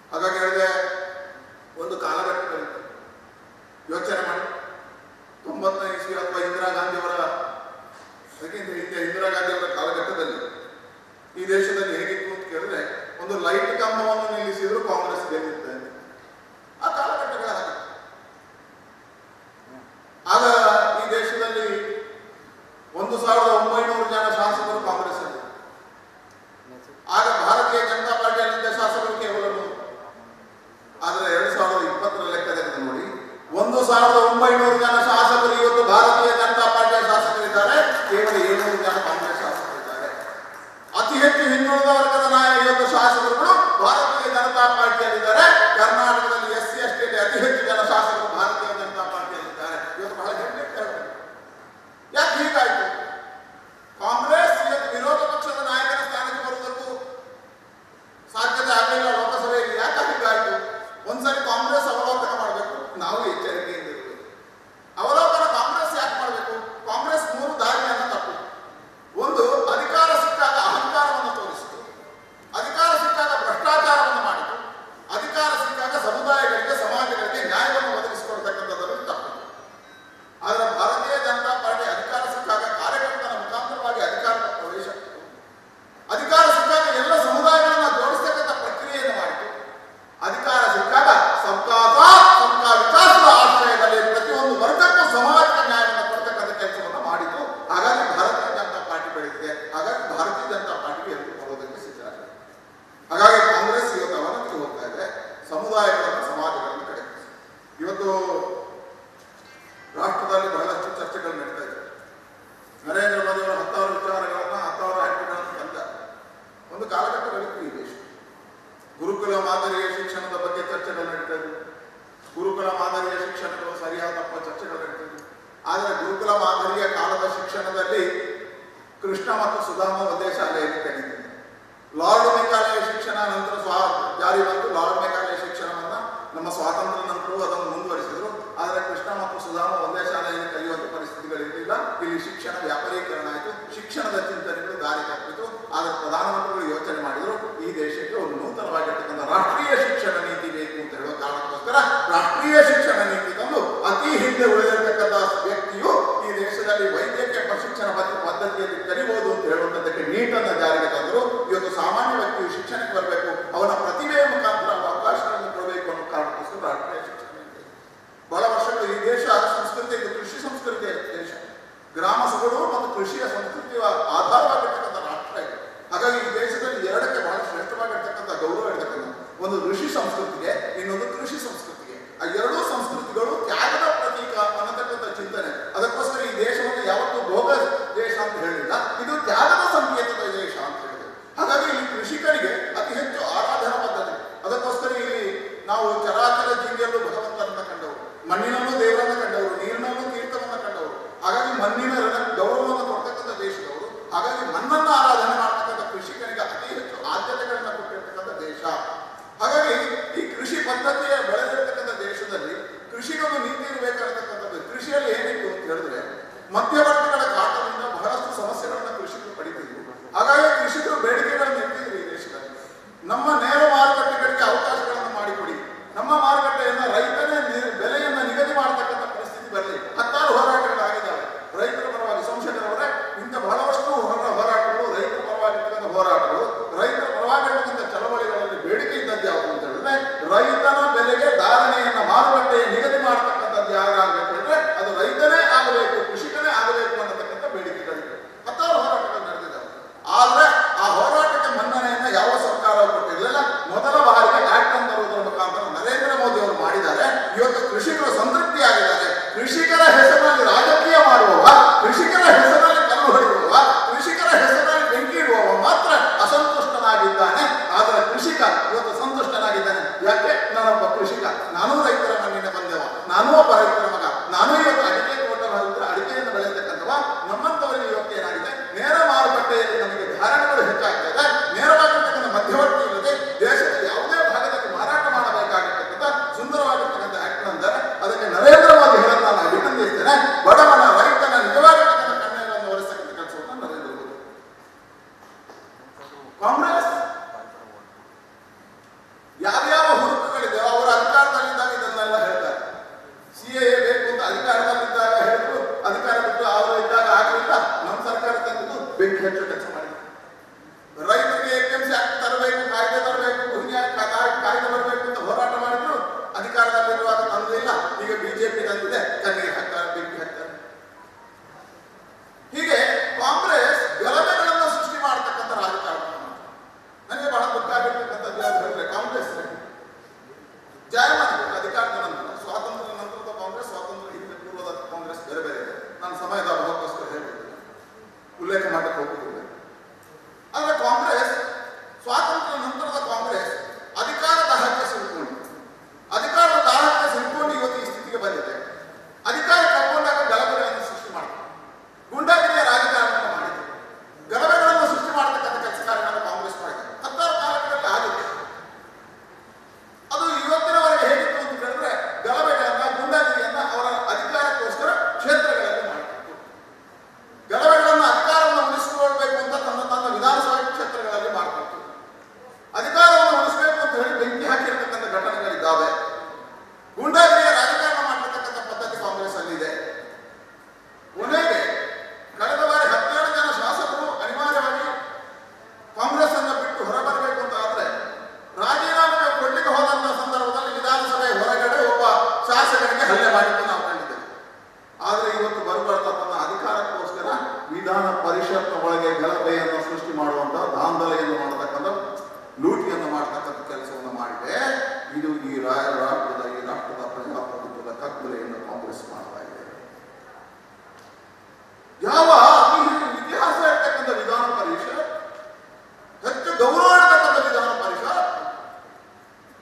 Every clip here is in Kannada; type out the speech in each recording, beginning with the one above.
ಹಾಗಾಗಿ ಹೇಳಿದೆ ಒಂದು ಕಾಲಘಟ್ಟದಲ್ಲಿ ಯೋಚನೆ ಮಾಡಿ ತೊಂಬತ್ತನೇ ಇಸ್ವಿ ಅಥವಾ ಇಂದಿರಾ ಗಾಂಧಿ ಅವರ ಅದಕ್ಕಿಂತ ಹಿಂದೆ ಇಂದಿರಾ ಗಾಂಧಿ ಅವರ ಕಾಲಘಟ್ಟದಲ್ಲಿ ಈ ದೇಶದಲ್ಲಿ ಹೇಗಿತ್ತು ಅಂತ ಕೇಳಿದ್ರೆ ಒಂದು ಲೈಟ್ ಕಂಬವನ್ನು ನಿಲ್ಲಿಸಿದ್ರು ಕಾಂಗ್ರೆಸ್ ಗೆಲ್ಲುತ್ತೆ ಅಂತ. ಆ ಕಾಲಘಟ್ಟಗಳ ಹಾಗೆ. ಆಗ ಈ ದೇಶದಲ್ಲಿ ಒಂದು ಸಾವಿರದ ಒಂಬೈನೂರು ಜನ ಶಾಸಕರು ಕಾಂಗ್ರೆಸ್ ಅಲ್ಲಿ ಆಗ ಭಾರತೀಯ ಜನತಾ ಪಾರ್ಟಿಯಲ್ಲಿದ್ದ ಶಾಸಕರು ಕೇವಲ ನೂರು. ಆದರೆ ಎರಡ್ ಸಾವಿರದ ಇಪ್ಪತ್ತರ ಲೆಕ್ಕ ತೆಗೆದು ನೋಡಿ ಒಂದು ಸಾವಿರದ ಒಂಬೈನೂರು ಜನ ಶಾಸಕರು ಇವತ್ತು ಭಾರತೀಯ ಜನತಾ ಪಾರ್ಟಿಯ ಶಾಸಕರಿದ್ದಾರೆ ಕೇವಲ ಏಳ್ನೂರು ಜನ ಕಾಂಗ್ರೆಸ್ ಶಾಸಕರಿದ್ದಾರೆ ಅತಿ ಹೆಚ್ಚು ಹಿಂದುಳಿದ ವರ್ಗದ ನಾಯ ಇವತ್ತು ಶಾಸಕರುಗಳು ಭಾರತೀಯ ಜನತಾ ಪಾರ್ಟಿಯಲ್ಲಿದ್ದಾರೆ ಕರ್ನಾಟಕದಲ್ಲಿ ಎಸ್ ಸಿ ಎಸ್ ಅತಿ ಹೆಚ್ಚು ಜನ ಶಾಸಕರು ಭಾರತೀಯ ಜನತಾ ಪಾರ್ಟಿಯಲ್ಲಿದ್ದಾರೆ ಇವತ್ತು ಬಹಳ ಹೆಮ್ಮೆ ಹೇಳ್ಬೇಕು. ಯಾಕೆ ಹೀಗಾಯ್ತು ಕಾಂಗ್ರೆಸ್ ಇವತ್ತು ವಿರೋಧ ಪಕ್ಷದ ನಾಯಕನ ಸ್ಥಾನಕ್ಕೆ ಬರುವುದಕ್ಕೂ ಸಾಧ್ಯತೆ ಆಗಲಿಲ್ಲ ಲೋಕಸಭೆಯಲ್ಲಿ ಯಾಕೆ ಹೀಗಾಯ್ತು ಒಂದ್ಸರಿ ಕಾಂಗ್ರೆಸ್ ಅವಲೋಕನ ಮಾಡಬೇಕು ನಾವು ಎಚ್ಚರಿಕೆಯಿಂದ ಇರಬೇಕು ಅವಲೋಕನ ಕಾಂಗ್ರೆಸ್ ಯಾಕೆ ಮಾಡಬೇಕು ಕಾಂಗ್ರೆಸ್ ಮೂರು ದಾರಿಯನ್ನು ತಪ್ಪು ಒಂದು ಅಧಿಕಾರ ಸಿಕ್ಕಾಗ ಅಹಂಕಾರವನ್ನು ತೋರಿಸಿತು ಅಧಿಕಾರ ಸಿಕ್ಕಾಗ ಭ್ರಷ್ಟಾಚಾರವನ್ನು ಮಾಡಿತು ಅಧಿಕಾರ ಸಿಕ್ಕಾಗ ಸಮುದಾಯಗಳಿಗೆ ಸಮಾಜಗಳಿಗೆ ನ್ಯಾಯವನ್ನು ಒದಗಿಸಿಕೊಳ್ತಕ್ಕಂಥದ್ದರಲ್ಲಿ ತಪ್ಪು ಆದರೆ ಭಾರತೀಯ ಜನತಾ ಪಾರ್ಟಿ ಅಧಿಕಾರ ಸಿಕ್ಕಾಗ ಕಾರ್ಯಕರ್ತರ ಮುಖಾಂತರವಾಗಿ ಅಧಿಕಾರದ ಪ್ರವೇಶ ಅಧಿಕಾರ ಸಿಕ್ಕಾಗ ಎಲ್ಲ ಸಮುದಾಯಗಳನ್ನ ಜೋಡಿಸ್ತಕ್ಕಂಥ ಪ್ರಕ್ರಿಯೆಯನ್ನು ಮಾಡಿತು ಅಧಿಕಾರ ಸಿಕ್ಕಾಗ ಸಬ್ಕಾ ಸಾಥ್ ಸಬ್ಕಾ ವಿಕಾಸದ ಆಶ್ರಯದಲ್ಲಿ ಪ್ರತಿಯೊಂದು ವರ್ಗಕ್ಕೂ ಸಮಾಜಕ್ಕೆ ನ್ಯಾಯವನ್ನು ಕೊಡ್ತಕ್ಕಂಥ ಕೆಲಸವನ್ನು ಮಾಡಿತು ಹಾಗಾಗಿ ಭಾರತೀಯ ಜನತಾ ಪಾರ್ಟಿ ಬೆಳೆದಿದೆ ಹಾಗಾಗಿ ಭಾರತೀಯ ಜನತಾ ಪಾರ್ಟಿಗೆ ಎದ್ದು ಬರೋದಕ್ಕೆ ಸಿದ್ಧರಾಗಿದೆ ಹಾಗಾಗಿ ಕಾಂಗ್ರೆಸ್ ಇವತ್ತು ಅವನತಿಗೆ ಹೋಗ್ತಾ ಇದೆ ಸಮುದಾಯಗಳನ್ನು ಸಮಾಜಗಳನ್ನು ಕಡೆ ಇವತ್ತು ರಾಷ್ಟ್ರದಲ್ಲಿ ಬಹಳಷ್ಟು ಚರ್ಚೆಗಳು ನಡೀತಾ ಇದೆ ನರೇಂದ್ರ ಮೋದಿ ಅವರ ಹತ್ತಾರು ವಿಚಾರಗಳನ್ನ ಹತ್ತಾರು ಆಯ್ಕೆಗಳನ್ನು ತಂದ ಒಂದು ಕಾಲಘಟ್ಟಗಳಿತ್ತು ಈ ದೇಶ ಗುರುಕುಲ ಮಾದರಿಯ ಶಿಕ್ಷಣದ ಬಗ್ಗೆ ಚರ್ಚೆಗಳು ನಡೀತಾ ಇದ್ವು ಗುರುಕುಲ ಮಾದರಿಯ ಶಿಕ್ಷಣಗಳು ಸರಿಯಾದ ತಪ್ಪ ಚರ್ಚೆಗಳು ನಡೀತಾ ಇದ್ವು ಆದರೆ ಗುರುಕುಲ ಮಾದರಿಯ ಕಾಲದ ಶಿಕ್ಷಣದಲ್ಲಿ ಕೃಷ್ಣ ಮತ್ತು ಸುಧಾಮ ಒಂದೇ ಶಾಲೆಯಲ್ಲಿ ಕಲಿತಿದ್ದರು ಲಾರ್ಡ್ ಮೆಕಾಲೆಯ ಶಿಕ್ಷಣ ನಂತರ ಸ್ವಾ ಜಾರಿ ಬಂತು ಲಾರ್ಡ್ ಮೆಕಾಲೆಯ ಶಿಕ್ಷಣವನ್ನ ನಮ್ಮ ಸ್ವಾತಂತ್ರ್ಯ ನಂತರವೂ ಅದನ್ನು ಮುಂದುವರಿಸಿದ್ರು ಆದರೆ ಕೃಷ್ಣ ಮತ್ತು ಸುಧಾಮ ಒಂದೇ ಶಾಲೆಯಲ್ಲಿ ಕಲಿಯುವಂತ ಪರಿಸ್ಥಿತಿಗಳಿರಲಿಲ್ಲ ಇಲ್ಲಿ ಶಿಕ್ಷಣ ವ್ಯಾಪಾರೀಕರಣ ಆಯಿತು ಶಿಕ್ಷಣದ ಚಿಂತನೆಗಳು ದಾರಿ ತಪ್ಪಿತು ಆದರೆ ಪ್ರಧಾನಮಂತ್ರಿಗಳು ಯೋಚನೆ ಮಾಡಿದ್ರು ಈ ದೇಶಕ್ಕೆ ಒಂದು ನೂತನವಾಗಿರ್ತಕ್ಕಂಥ ರಾಷ್ಟ್ರೀಯ ಶಿಕ್ಷಣ ನೀತಿ ಬೇಕು ಅಂತ ಹೇಳುವ ಕಾರಣಕ್ಕೋಸ್ಕರ ರಾಷ್ಟ್ರೀಯ ಶಿಕ್ಷಣ ನೀತಿ ತಂದು ಅತಿ ಹಿಂದೆ ಉಳಿದಿರತಕ್ಕಂಥ ವ್ಯಕ್ತಿಯು ಈ ದೇಶದಲ್ಲಿ ವೈದ್ಯಕೀಯ ಪ್ರಶಿಕ್ಷಣ ಪದ್ಧ- ಪದ್ಧತಿಯಲ್ಲಿ ಕಲಿಬಹುದು ಅಂತ ಹೇಳುವಂಥದ್ದಕ್ಕೆ ನೀಟನ್ನು ಜಾರಿಗೆ ತಂದರು ಇವತ್ತು ಸಾಮಾನ್ಯ ವ್ಯಕ್ತಿಯು ಶಿಕ್ಷಣಕ್ಕೆ ಬರಬೇಕು ಅವನ ಪ್ರತಿಭೆಯ ಮುಖಾಂತರ ಅವಕಾಶಗಳನ್ನು ಕೊಡಬೇಕು ಅನ್ನೋ ಕಾರಣಕ್ಕೋಸ್ಕರ ರಾಷ್ಟ್ರೀಯ ಶಿಕ್ಷಣ ನೀತಿ ಬಹಳ ವರ್ಷಗಳು ಈ ದೇಶ ಸಂಸ್ಕೃತಿ ಇದು ಕೃಷಿ ಸಂಸ್ಕೃತಿಯ ದೇಶ ಗ್ರಾಮ ಸೊಗಡು ಮತ್ತು ಕೃಷಿಯ ಸಂಸ್ಕೃತಿಯ ಆಧಾರವಾಗಿರ್ತಕ್ಕಂಥ ರಾಷ್ಟ್ರ ಇದು ಹಾಗಾಗಿ ಈ ದೇಶದಲ್ಲಿ ಎರಡಕ್ಕೆ ಬಹಳ ಶ್ರೇಷ್ಠವಾಗಿರ್ತಕ್ಕಂಥ ಗೌರವ ಇರ್ತಕ್ಕಂಥ ಒಂದು ಋಷಿ ಸಂಸ್ಕೃತಿಗೆ ಇನ್ನೊಂದು ಕೃಷಿ ಸಂಸ್ಕೃತಿಗೆ ಆ ಎರಡೂ ಸಂಸ್ಕೃತಿಗಳು ತ್ಯಾಗದ ಪ್ರತೀಕ ಅನ್ನತಕ್ಕಂಥ ಚಿಂತನೆ ಅದಕ್ಕೋಸ್ಕರ ಈ ದೇಶವನ್ನು ಯಾವತ್ತೂ ಭೋಗ ದೇಶ ಅಂತ ಹೇಳಿಲ್ಲ ಇದು ತ್ಯಾಗದ ಸಂಕೇತದ ದೇಶ ಅಂತ ಹೇಳಿದೆ ಹಾಗಾಗಿ ಇಲ್ಲಿ ಕೃಷಿಕರಿಗೆ ಅತಿ ಹೆಚ್ಚು ಆರಾಧನಾ ಪದ್ಧತಿ ಅದಕ್ಕೋಸ್ಕರ ಇಲ್ಲಿ ನಾವು ಚರಾಚರ ಜೀವಿಯಲ್ಲೂ ಭಗವಂತನನ್ನ ಕಂಡವರು ಮಣ್ಣಿನಲ್ಲೂ ದೇವರನ್ನ ಕಂಡವರು ನೀರಿನಲ್ಲೂ ತೀರ್ಥವನ್ನ ಕಂಡವರು ಹಾಗಾಗಿ ಮಣ್ಣಿನ ಋಣ- ಗೌರವವನ್ನು ಕೊಡ್ತಕ್ಕಂಥ ದೇಶದವರು ಹಾಗಾಗಿ ಮಣ್ಣನ್ನ ಆರಾಧನೆ ಮಾಡ್ತಕ್ಕಂಥ ಕೃಷಿಕನಿಗೆ ಅತಿ ಹೆಚ್ಚು ಆದ್ಯತೆಗಳನ್ನ ಕೊಟ್ಟಿರ್ತಕ್ಕಂಥ ದೇಶ ಹಾಗಾಗಿ ಈ ಕೃಷಿ ಪದ್ಧತಿಯ ಬೆಳೆದಿರ್ತಕ್ಕಂಥ ದೇಶದಲ್ಲಿ ಕೃಷಿಗೊಂದು ನೀತಿ ಇರಬೇಕಾಗಿರ್ತಕ್ಕಂಥದ್ದು ಕೃಷಿಯಲ್ಲಿ ಏನಿತ್ತು ಅಂತ ಹೇಳಿದ್ರೆ ಮಧ್ಯವರ್ತಿಗಳ ಕಾಟದಿಂದ ಬಹಳಷ್ಟು ಸಮಸ್ಯೆಗಳನ್ನ ಕೃಷಿಕರು ಪಡಿತಿದ್ರು ಹಾಗಾಗಿ ಕೃಷಿಕರು ಬೇಡಿಕೆಗಳನ್ನು ಇಟ್ಟಿದ್ರು ಈ ದೇಶದಲ್ಲಿ ನಮ್ಮ ನೇರ ಮಾರುಕಟ್ಟೆಗಳಿಗೆ ಅವಕಾಶಗಳನ್ನು ಮಾಡಿಕೊಡಿ ನಮ್ಮ ಮಾರುಕಟ್ಟೆಯನ್ನ ರೈತನೇ ನಿ- ಬೆಲೆಯನ್ನ ನಿಗದಿ ಮಾಡತಕ್ಕಂಥ ಪರಿಸ್ಥಿತಿ ಬರಲಿ ಹತ್ತಾರು ಹೋರಾಟಗಳಾಗಿದ್ದಾವೆ ರೈತರ ಪರವಾಗಿ ಸಂಶಯದವರೇ ಇಂಥ ಬಹಳಷ್ಟು ಹೋರ- ಹೋರಾಟಗಳು ರೈತರ ಪರವಾಗಿರ್ತಕ್ಕಂಥ ಹೋರಾಟಗಳು ರೈತರ ಪರವಾಗಿರ್ತಕ್ಕಂಥ ಚಳವಳಿಗಳಲ್ಲಿ ಬೇಡಿಕೆ ಇದ್ದದ್ದು ಯಾವುದು ಅಂತ ಹೇಳಿದ್ರೆ ರೈತನ ಬೆಲೆಗೆ ಧಾರಣೆಯನ್ನ ಮಾರುಕಟ್ಟೆಯ ನಿಗದಿ ಮಾಡತಕ್ಕಂಥದ್ದು ಯಾರಾಗಬೇಕು ಅಂದ್ರೆ ಅದು ರೈತನೇ ಆಗಬೇಕು ಕೃಷಿಕನೇ ಆಗಬೇಕು ಅನ್ನತಕ್ಕಂಥ ಬೇಡಿಕೆಗಳಿವೆ ಹತ್ತಾರು ಹೋರಾಟಗಳು ನಡೆದಿದ್ದಾವೆ ಆದ್ರೆ ಆ ಹೋರಾಟಕ್ಕೆ ಮನ್ನಣೆಯನ್ನ ಯಾವ ಸರ್ಕಾರವು ಕೊಟ್ಟಿರಲಿಲ್ಲ ಮೊದಲ ಬಾರಿಗೆ ಆಕ್ಟ್ ಅನ್ನು ತರುವುದರ ಮುಖಾಂತರ ನರೇಂದ್ರ ಮೋದಿ ಅವರು ಮಾಡಿದ್ದಾರೆ ಇವತ್ತು ಕೃಷಿಕರು ಸಂತೃಪ್ತಿಯಾಗಿದ್ದಾರೆ ಕೃಷಿಕರ ಹೆಸರಿನಲ್ಲಿ ರಾಜಕೀಯ ಮಾಡುವವ ಕೃಷಿಕರ ಹೆಸರಲ್ಲಿ ಕಲ್ಲು ಹೊಡೆಯುವವ ಕೃಷಿಕರ ಹೆಸರಲ್ಲಿ ಬೆಂಕಿ ಇಡುವವ ಮಾತ್ರ ಅಸಂತುಷ್ಟನಾಗಿದ್ದಾನೆ ಆದರೆ ಕೃಷಿಕ ಇವತ್ತು ಸಂತುಷ್ಟನಾಗಿದ್ದಾನೆ ಯಾಕೆ ನಾನೊಬ್ಬ ಕೃಷಿಕ ನಾನೂ ರೈತರ ಮಣ್ಣಿನ ಬಂದೆವ ನಾನೂ ಒಬ್ಬ ರೈತರ ಮಗ ನಾನೂ ಇವತ್ತು ಅಡಿಕೆ ತೋಟ ಹತ್ರ ಅಡಿಕೆಯನ್ನು ಬೆಳೆಯತಕ್ಕಂಥವ ನಮ್ಮಂತವರಿಗೆ ಇವತ್ತು ಏನಾಗಿದೆ ನೇರ ಮಾರುಕಟ್ಟೆಯಲ್ಲಿ ನಮಗೆ ಧಾರಣೆಗಳು ಹೆಚ್ಚಾಗ್ತಾ ಇದೆ ನೇರವಾಗಿರ್ತಕ್ಕಂಥ ಮಧ್ಯವರ್ತಿ ಇಲ್ಲದೆ ದೇಶದ ಯಾವುದೇ ಭಾಗದಲ್ಲಿ ಮಾರಾಟ ಮಾಡಬೇಕಾಗಿರ್ತಕ್ಕಂಥ ಸುಂದರವಾಗಿರ್ತಕ್ಕಂಥ ಆಕ್ಟ್ ಅಂದರೆ ಅದಕ್ಕೆ ನರೇಂದ್ರ ಮೋದಿ ಹೇಳೋದು ನಾನು ಅಭಿನಂದಿಸ್ತೇನೆ ಬಡವನ ರೈತನ ನಿಜವಾಗಿರ್ತಕ್ಕಂಥ ಕಣ್ಣೀರನ್ನು ಒರೆಸ್ತಕ್ಕಂಥ ಕೆಲಸವನ್ನು ನರೇಂದ್ರ ಮೋದಿ ಕಾಂಗ್ರೆಸ್ ಯಾವ್ಯಾವ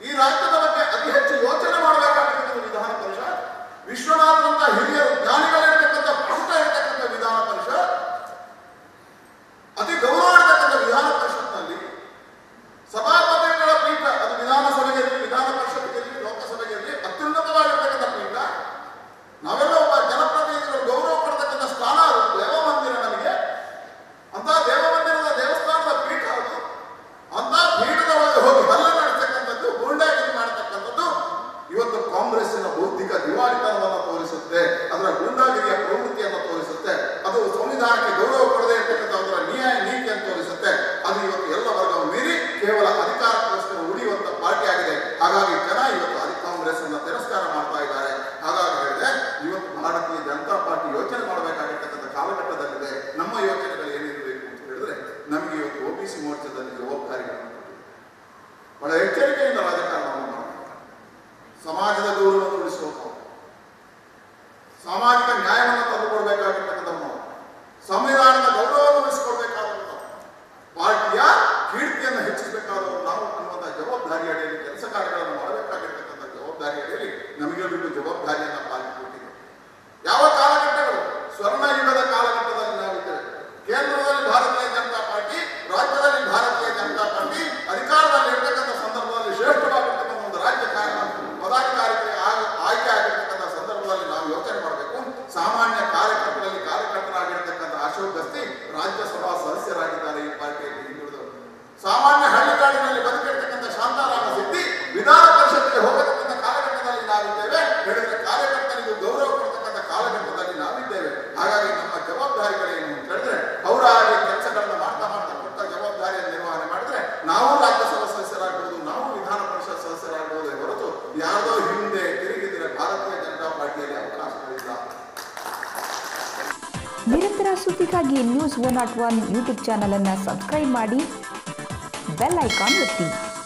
ಈ ರಾಜ್ಯದ ಬಗ್ಗೆ ಅತಿ ಹೆಚ್ಚು ಯೋಚನೆ ಮಾಡಬೇಕಾಗಿರುವುದು ವಿಧಾನ ಪರಿಷತ್ ವಿಶ್ವನಾಥರಂತ ಹಿರಿಯರು ಜ್ಞಾನಿಗಳಿರ್ತಕ್ಕಂಥ ಪ್ರಮುಖ ಇರತಕ್ಕಂಥ ವಿಧಾನ ಪರಿಷತ್ ಅತಿ ಗೌರವ ಇರತಕ್ಕಂಥ ವಿಧಾನ ಪರಿಷತ್ನಲ್ಲಿ ಸಭಾಪತಿಗಳ ಪೀಠ ಅದು ವಿಧಾನಸಭೆಗೆ ಇರಲಿ ವಿಧಾನ ಪರಿಷತ್ಗೆ ಇರಲಿ ಲೋಕಸಭೆಗೆ ಇರಲಿ ಅತ್ಯುನ್ನತವಾಗಿರ್ತಕ್ಕಂಥ ಪೀಠ ನಾವೆಲ್ಲ ಒಬ್ಬ ಜನಪ್ರತಿನಿಧಿಗಳು ಗೌರವ ಪಡ್ತಕ್ಕಂಥ ಸ್ಥಾನ ಅದು ದೇವಮಂದಿರ ನಮಗೆ ಅಂತ ದೇವಮಂದಿರದ ದೇವಸ್ಥಾನದ ಪೀಠ ಅದು ಅಂತ ಪೀಠದ ಒಳಗೆ ಹೋಗಿ ಹಲ್ಲೆ ನಡೆಸ್ತಕ್ಕಂಥದ್ದು ಗೂಂಡಾಗಿರಿ ಮಾಡತಕ್ಕಂಥದ್ದು ಇವತ್ತು ಕಾಂಗ್ರೆಸ್ಸಿನ ಬೌದ್ಧಿಕ ದಿವಾಳಿತನವನ್ನು ತೋರಿಸುತ್ತೆ ಅದರ ಗೂಂಡಾಗಿರಿಯ ಪ್ರವೃತ್ತಿಯನ್ನು ತೋರಿಸುತ್ತೆ ಅದು ಸಂವಿಧಾನಕ್ಕೆ ಗೌರವ ಕೊಡದೇ ಇರ್ತಕ್ಕಂಥ ಅದರ ನ್ಯಾಯ ನೀತಿಯನ್ನು ತೋರಿಸುತ್ತೆ ಅದು ಇವತ್ತು ಎಲ್ಲ ವರ್ಗವನ್ನು ಮೀರಿ ಕೇವಲ ಅಧಿಕಾರಕ್ಕೋಸ್ಕರ ಉಳಿಯುವಂತ ಪಾರ್ಟಿ ಆಗಿದೆ ಹಾಗಾಗಿ ಜನ ಇವತ್ತು ಅಧಿ ಕಾಂಗ್ರೆಸ್ ಅನ್ನ ತಿರಸ್ಕಾರ ಮಾಡ್ತಾ ಇದ್ದಾರೆ ಹಾಗಾಗಿ ಹೇಳಿದೆ ಇವತ್ತು ಭಾರತೀಯ ಜನತಾ ಪಾರ್ಟಿ ಯೋಚನೆ ಮಾಡಬೇಕಾಗಿರ್ತಕ್ಕಂಥ ಕಾಲಘಟ್ಟದಲ್ಲಿದೆ ನಮ್ಮ ಯೋಚನೆಗಳು ಏನಿರಬೇಕು ಅಂತ ಹೇಳಿದ್ರೆ ನಮಗೆ ಇವತ್ತು ಒಬಿಸಿ ಮೋರ್ಚಾದಲ್ಲಿ ಜವಾಬ್ದಾರಿಗಳನ್ನು ಕೊಟ್ಟಿದೆ. ಬಹಳ ಎಚ್ಚರಿಕೆಯಿಂದ ರಾಜಕಾರಣವನ್ನು ಮಾಡಬೇಕು ಸಮಾಜದ ಗೌರವವನ್ನು ಉಳಿಸುವ ನಾವು ಸಾಮಾಜಿಕ ನ್ಯಾಯವನ್ನು ತಂದುಕೊಡ್ಬೇಕಾಗಿರ್ತಕ್ಕಂಥ ನಾವು ಸಂವಿಧಾನದ ಗೌರವವನ್ನು ಉಳಿಸಿಕೊಳ್ಬೇಕಾದವರು ನಾವು ಪಾರ್ಟಿಯ ಕೀರ್ತಿಯನ್ನು ಹೆಚ್ಚಿಸಬೇಕಾದವರು ನಾವು ಅನ್ನುವಂಥ ಜವಾಬ್ದಾರಿ ಅಡಿಯಲ್ಲಿ ಕೆಲಸ ಕಾರ್ಯಗಳನ್ನು ಮಾಡಬೇಕಾಗಿರ್ತಕ್ಕಂಥ ಜವಾಬ್ದಾರಿ ಅಡಿಯಲ್ಲಿ ನಮಗೆ ಬಿಟ್ಟು ಜವಾಬ್ದಾರಿಯನ್ನು ಪಾಲಿಸಿ ಕೊಟ್ಟಿದೆ ಯಾವ ಕಾಲಘಟ್ಟಗಳು ಸ್ವರ್ಣ ಯುಗದ ಕಾಲಘಟ್ಟದಲ್ಲಿ ನಾವಿದ್ದೇವೆ ಕೇಂದ್ರದಲ್ಲಿ ಭಾರತೀಯ ಜನತಾ ಪಾರ್ಟಿ ರಾಜ್ಯದಲ್ಲಿ ಭಾರತೀಯ ಜನತಾ ಪಾರ್ಟಿ ಅಧಿಕಾರದಲ್ಲಿ ಇರ್ತಕ್ಕಂಥ ಸಂದರ್ಭದಲ್ಲಿ ಶ್ರೇಷ್ಠವಾಗಿರ್ತಕ್ಕಂಥ ಒಂದು ರಾಜ್ಯ ಕಾರ್ಯ ಪದಾಧಿಕಾರಿಗೆ ಆಗ- ಆಯ್ಕೆ ಆಗಿರ್ತಕ್ಕಂಥ ಸಂದರ್ಭದಲ್ಲಿ ನಾವು ಯೋಚನೆ ಮಾಡಬೇಕು ಸಾಮಾನ್ಯ ಕಾರ್ಯಕರ್ತರಲ್ಲಿ ಕಾರ್ಯಕರ್ತರಾಗಿರ್ತಕ್ಕಂಥ ಅಶೋಕ್ ಗಸ್ತಿ ರಾಜ್ಯಸಭಾ ಸದಸ್ಯರಾಗಿದ್ದಾರೆ ಈ ಪಾರ್ಟಿಯಲ್ಲಿ ಹಿಂದುಳಿದವರು ಸಾಮಾನ್ಯ ಹಳ್ಳಿಗಾಡಿನಲ್ಲಿ ಬದುಕಿರ್ತಕ್ಕಂಥ ಶಾಂತಾರಾಮ ಸಿದ್ದಿ ವಿಧಾನ ಪರಿಷತ್ಗೆ ಹೋಗತಕ್ಕಂಥ ಕಾಲಘಟ್ಟದಲ್ಲಿ ನಾವಿದ್ದೇವೆ ಹೇಳಿದ್ರೆ ಕಾರ್ಯಕರ್ತರಿಗೂ ಗೌರವ ಕೊಡ್ತಕ್ಕಂಥ ಕಾಲಘಟ್ಟದಲ್ಲಿ ನಾವಿದ್ದೇವೆ ಹಾಗಾಗಿ ನಮ್ಮ ಜವಾಬ್ದಾರಿಗಳೇನು ಅಂತ ಹೇಳಿದ್ರೆ ಅವರಾಗಿ ಕೆಲಸಗಳನ್ನ ಮಾಡ್ತಾ ಮಾಡ್ತಾ ಕೊಟ್ಟ ಜವಾಬ್ದಾರಿಯನ್ನು ನಿರ್ವಹಣೆ ಮಾಡಿದ್ರೆ ನಾವು ರಾಜ್ಯಸಭಾ ಸದಸ್ಯರಾಗ್ಬೋದು ನಾವು ವಿಧಾನ ಪರಿಷತ್ ಸದಸ್ಯರಾಗ್ಬೋದು ಹೊರತು ಯಾರ್ದೋ ಹಿಂದೆ ತಿರುಗಿದ್ರೆ ಭಾರತೀಯ ಜನತಾ ಪಾರ್ಟಿಯಲ್ಲಿ ಅವಕಾಶಗಳಿಲ್ಲ ನಿರಂತರ ಸುದ್ದಿಗಾಗಿ news one not one YouTube ಚಾನಲನ್ನು ಸಬ್ಸ್ಕ್ರೈಬ್ ಮಾಡಿ ಬೆಲ್ ಐಕಾನ್ ಒತ್ತಿ